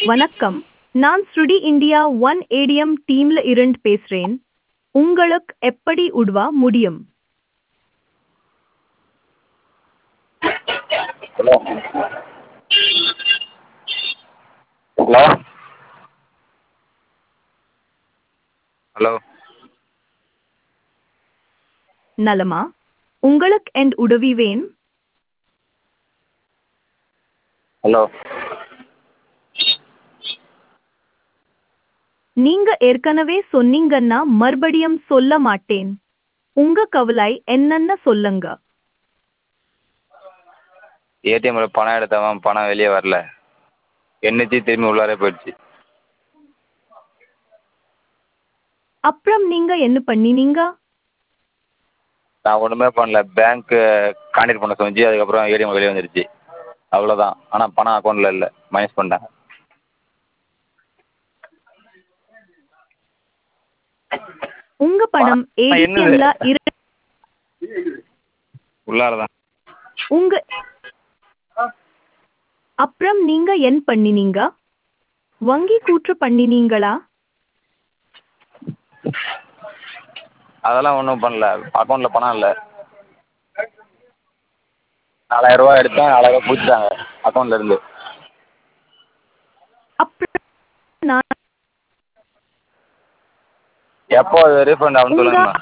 வணக்கம் நான் ஸ்ருடி இந்தியா ஒன் ஏடிஎம் டீம்ல இருந்து பேசுறேன் உங்களுக்கு எப்படி உதவ முடியும் ஹலோ ஹலோ ஹலோ நலமா உங்களுக்கு என் உதவி வேணும் ஹலோ நீங்க ஏற்கனவே சொன்னீங்கன்னா மறுபடியும் சொல்ல மாட்டேன் உங்க கவலை என்னன்னு சொல்லுங்க ஏடிஎம்மில் பணம் எடுத்தவன் பணம் வெளியே வரல எண்ணூற்றி திரும்பி உள்ளாரே போயிடுச்சு அப்புறம் நீங்க என்ன பண்ணினீங்க நான் ஒன்றுமே பண்ணல பேங்க்கு கான்டாக்ட் பண்ண சொன்னிச்சு அதுக்கப்புறம் ஏடிஎம் வெளியே வந்துடுச்சு அவ்வளோதான் ஆனால் பணம் அக்கௌண்ட்டில் இல்லை மைனஸ் பண்ணிட்டாங்க உங்க பணம் பணம் என்னது? ஏடிஎம்ல இரு உள்ளார தான் உங்க அப்புறம் நீங்க என்ன பண்ணினீங்க வங்கி கூற்று பண்ணினீங்களா அதெல்லாம் ஒன்றும் பண்ணல அக்கௌண்ட்டில் பணம் இல்லை நாலாயிரரூவா எடுத்தேன் நாலாயிரரூவா பிடிச்சிட்டாங்க அக்கௌண்ட்டில் இருந்து அப்புறம் நான் எப்போ அது ரீஃபண்ட் ஆகும்னு உங்க- சொல்லுங்கம்மா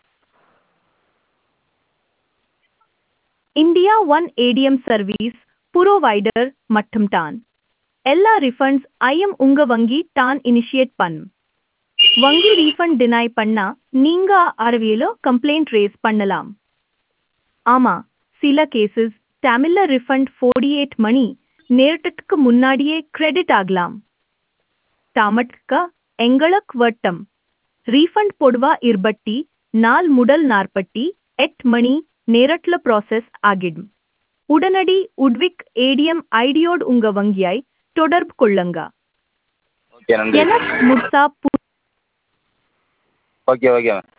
India one ATM service provider மற்றும் டான் எல்லா ரிஃபண்ட்ஸ் ஐயம் உங்க வங்கி டான் இனிஷியேட் பண்ணும் வங்கி ரீஃபண்ட் டினை பண்ணா நீங்க அறிவியல கம்ப்ளைண்ட் ரேஸ் பண்ணலாம் ஆமா சில கேசஸ் தமிழ்ல ரிஃபண்ட் 48 எயிட் மணி நேரத்துக்கு முன்னாடியே கிரெடிட் ஆகலாம் தாமட்க எங்களுக்கு வட்டம் ரீஃபண்ட் பொடுவா இருபட்டி நாள் முதல் நாற்பட்டி எட் மணி நேரட்ல ப்ராசஸ் ஆகிடும் உடனடி உட்விக் ஏடிஎம் ஐடியோடு உங்க வங்கியாய் தொடர்பு கொள்ளுங்க ஓகே நன்றி எனக்கு முட்சா ஓகே ஓகே மேம்